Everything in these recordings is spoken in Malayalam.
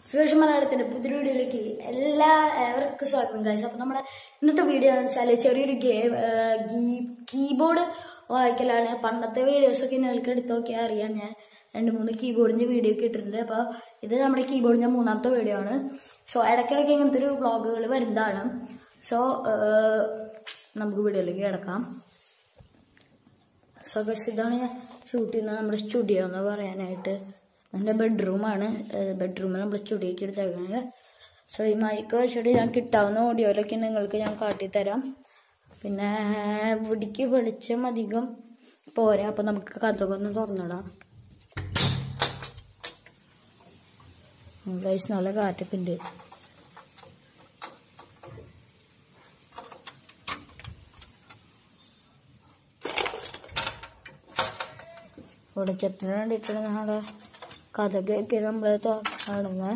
ഫ്യൂഷൻ മലയാളത്തിന്റെ പുതിയ വീഡിയോയിലേക്ക് എല്ലാ ഏവർക്കും സ്വാഗതം ഗൈസ് അപ്പൊ നമ്മുടെ ഇന്നത്തെ വീഡിയോ എന്ന് വെച്ചാൽ ചെറിയൊരു ഗെയിം കീബോർഡ് വായിക്കലാണ് പണ്ടത്തെ വീഡിയോസ് ഒക്കെ നിങ്ങൾക്ക് എടുത്ത് നോക്കിയാൽ അറിയാം ഞാൻ രണ്ട് മൂന്ന് കീബോർഡിന്റെ വീഡിയോ ഒക്കെ ഇട്ടിട്ടുണ്ട് അപ്പോൾ ഇത് നമ്മുടെ കീബോർഡിന്റെ മൂന്നാമത്തെ വീഡിയോ ആണ് സോ ഇടയ്ക്കിടയ്ക്ക് ഇങ്ങനത്തെ ഒരു വ്ളോഗുകൾ വരുന്നതാണ് സോ നമുക്ക് വീഡിയോയിലേക്ക് കിടക്കാം സോ ഗസ് ഇതാണ് ഞാൻ ഷൂട്ട് ചെയ്യുന്നത് നമ്മുടെ സ്റ്റുഡിയോ എന്ന് പറയാനായിട്ട് എൻ്റെ ബെഡ്റൂമാണ് ബെഡ്റൂമിൽ നമ്മൾ സ്റ്റുഡിയോക്ക് എടുത്തേക്കുന്നത് സോ ഈ മൈക്ക് വെച്ചിട്ട് ഞാൻ കിട്ടാവുന്ന ഓഡിയോയിലൊക്കെ നിങ്ങൾക്ക് ഞാൻ കാട്ടിത്തരാം പിന്നെ ഇവിടേക്ക് വെളിച്ചം അധികം പോരാ അപ്പം നമുക്ക് കഥകൊന്ന് ഒന്ന് തുറന്നിടാം ഗൈസ് നല്ല കാറ്റൊക്കെ ഉണ്ട് വെളിച്ചത്തിന് വേണ്ടിയിട്ടാണ് നമ്മുടെ കഥകൊക്കെ നമ്മൾ തുറന്നിടുന്നത്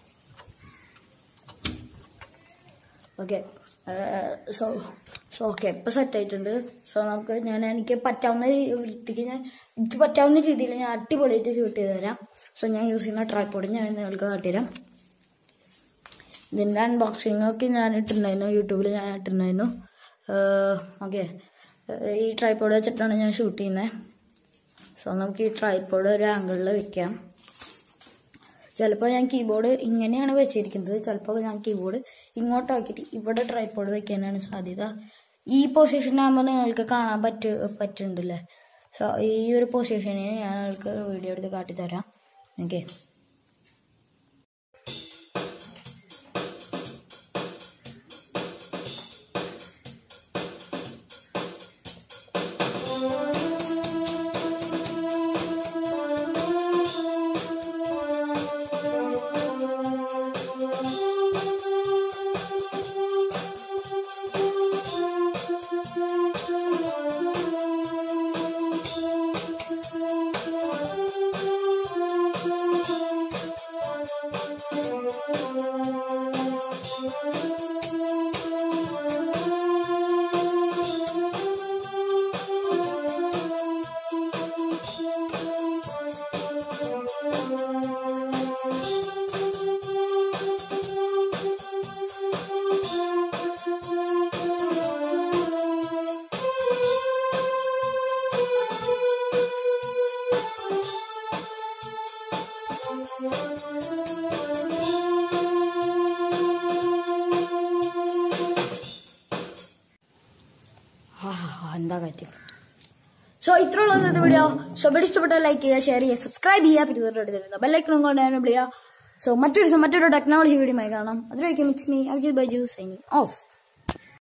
ഓക്കെ സോ സോ ഓക്കെ ഇപ്പം സെറ്റ് ആയിട്ടുണ്ട് സോ നമുക്ക് ഞാൻ എനിക്ക് പറ്റാവുന്ന വൃത്തിക്ക് ഞാൻ എനിക്ക് പറ്റാവുന്ന രീതിയിൽ ഞാൻ അടിപൊളിയായിട്ട് ഷൂട്ട് ചെയ്ത് തരാം സോ ഞാൻ യൂസ് ചെയ്യുന്ന ട്രൈപ്പോഡ് ഞാൻ നിങ്ങൾക്ക് കാട്ടിത്തരാം ഇതിൻ്റെ അൺബോക്സിംഗ് ഒക്കെ ഞാൻ ഇട്ടിട്ടുണ്ടായിരുന്നു യൂട്യൂബിൽ ഞാൻ ഇട്ടിട്ടുണ്ടായിരുന്നു ഓക്കെ ഈ ട്രൈപ്പോഡ് വെച്ചിട്ടാണ് ഞാൻ ഷൂട്ട് ചെയ്യുന്നത് സോ നമുക്ക് ഈ ട്രൈപ്പോഡ് ഒരു ആംഗിളിൽ വെക്കാം ചിലപ്പോൾ ഞാൻ കീബോർഡ് ഇങ്ങനെയാണ് വെച്ചിരിക്കുന്നത് ചിലപ്പോൾ ഞാൻ കീബോർഡ് ഇങ്ങോട്ടാക്കിയിട്ട് ഇവിടെ ട്രൈപ്പോഡ് വെക്കാനാണ് സാധ്യത ഈ പൊസിഷനാകുമ്പോൾ നിങ്ങൾക്ക് കാണാൻ പറ്റു പറ്റുന്നുണ്ടല്ലേ സോ ഈ ഒരു പൊസിഷന് ഞാൻ നിങ്ങൾക്ക് വീഡിയോ എടുത്ത് കാട്ടിത്തരാം ഓക്കെ എന്താ കാര്യം സോ ഇത്രയുള്ള ഇന്നത്തെ വീഡിയോ സോ വീഡിയോ ഇഷ്ടപ്പെട്ട ലൈക്ക് ചെയ്യുക ഷെയർ ചെയ്യുക സബ്സ്ക്രൈബ് ചെയ്യുക പിന്നെ തൊട്ടടുത്ത് തരുന്ന ബെല്ലൈക്കണും കൊണ്ട് എനേബിൾ ചെയ്യുക സോ മറ്റൊരു മറ്റൊരു ടെക്നോളജി വീഡിയോ കാണാം അതിലേക്ക് മിറ്റ്സ് മീ അബ്ജു ബൈജു സൈനിങ് ഓഫ്